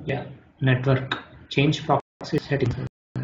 Yeah network change proxy settings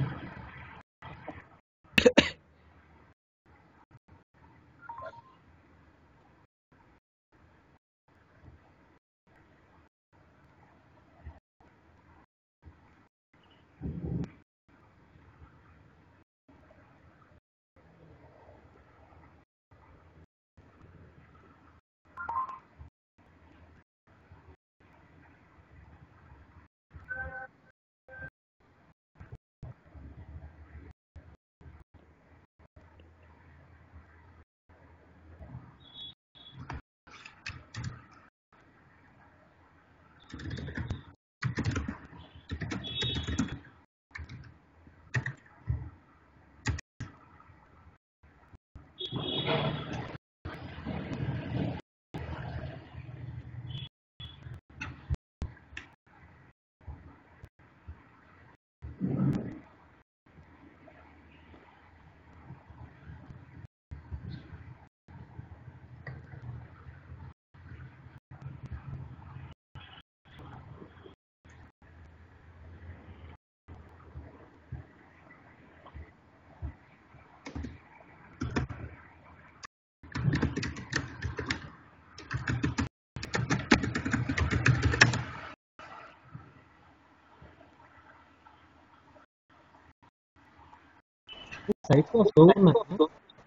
site లో slow ఉన్నాయి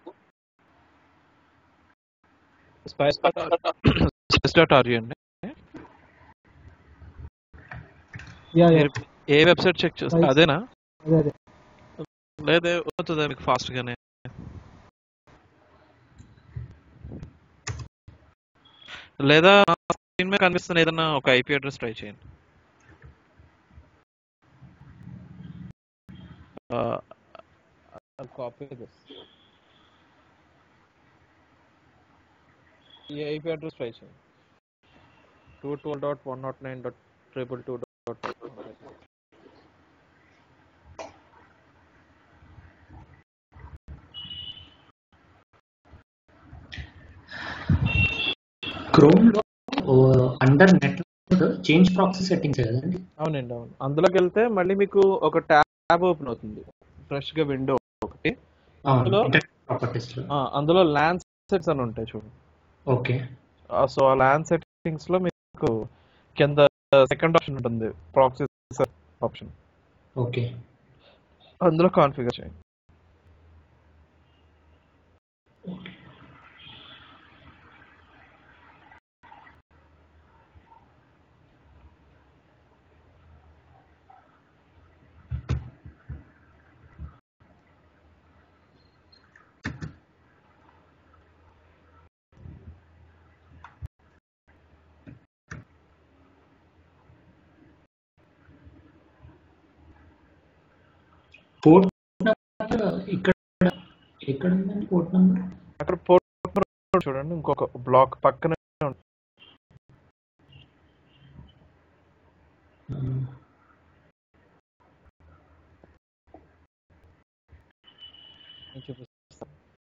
spice spice dot R U అండి yeah yeah మీరు ఏ వెబ్సైట్ చెక్ చేస్తారు Spice. అదేనా అదే అదే లేదా అవుతుందా మీకు ఫాస్ట్ గానే లేదా స్క్రీన్ మీద కనిపిస్తున్న ఏదైనా ఒక ఐపీ అడ్రస్ ట్రై చేయండి కాపీ ఈ ఐపీ అడ్రస్ ట్రై చేయండి two twelve dot one naught nine dot triple two dot Chrome లో under network change proxy settings కదండి అవునండి అవును అందులోకి వెళ్తే మళ్ళీ మీకు ఒక ట్యాబ్ ఓపెన్ అవుతుంది ఫ్రెష్ గా విండో ఒకటి అవును అందులో ఇంటర్నెట్ ప్రాపర్టీస్ లో ఆ, అందులో ల్యాన్ సెట్స్ అని ఉంటాయి చూడండి ఓకే సో ఆ ల్యాన్ సెట్టింగ్స్ లో మీకు కింద సెకండ్ ఆప్షన్ ఉంటుంది ప్రాక్సీ ఆప్షన్ ఓకే అందులో కాన్ఫిగర్ చేయండి పోర్ట్ నెంబర్ ఇక్కడ ఎక్కడ ఉందండి పోర్ట్ నెంబర్ అక్కడ పోర్ట్ చూడండి ఇంకొక బ్లాక్ పక్కనే ఉంటుంది. నేను చూపిస్తాను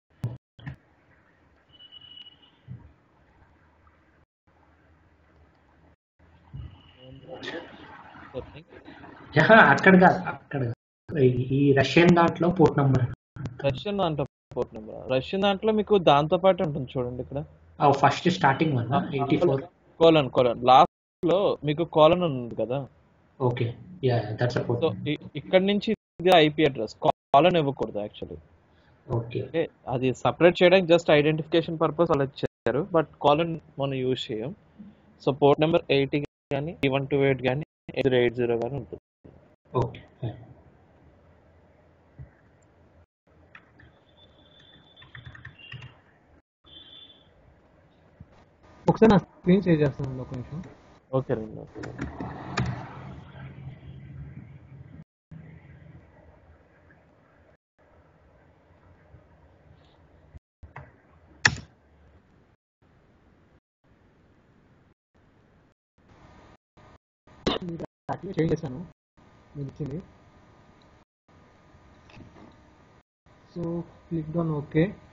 అక్కడ కాదు అక్కడ కాదు. ఈ- ఈ రష్యన్ దాంట్లో పోర్ట్ నెంబర్ రష్యన్ దాంట్లో పోర్ట్ నెంబర్ రష్యన్ దాంట్లో మీకు దాంతో పాటు ఉంటుంది చూడండి ఇక్కడ first starting one eighty four colon colon last లో మీకు కోలన్ ఉంది కదా okay yeah that's uh so port ఇక్కడ నుంచి ఇది ఐపీ అడ్రస్ కాలన్ ఇవ్వకూడదు యాక్చువల్లీ ఓకే అంటే అది సపరేట్ చేయడానికి జస్ట్ ఐడెంటిఫికేషన్ పర్పస్ అలా ఇచ్చారు బట్ కాలన్ మనం యూజ్ చేయం సో పోర్ట్ నెంబర్ ఎయిటీ కానీ వన్ టూ ఎయిట్ కానీ జీరో ఎయిట్ జీరో కానీ ఉంటుంది ఓకే ఒకసారి నా స్క్రీన్ షేర్ చేస్తాను ఒక నిమిషం ఓకే రండి యాక్టివేట్ చేంజ్ చేశాను మీరు ఇచ్చింది సో క్లిక్ ఆన్ ఓకే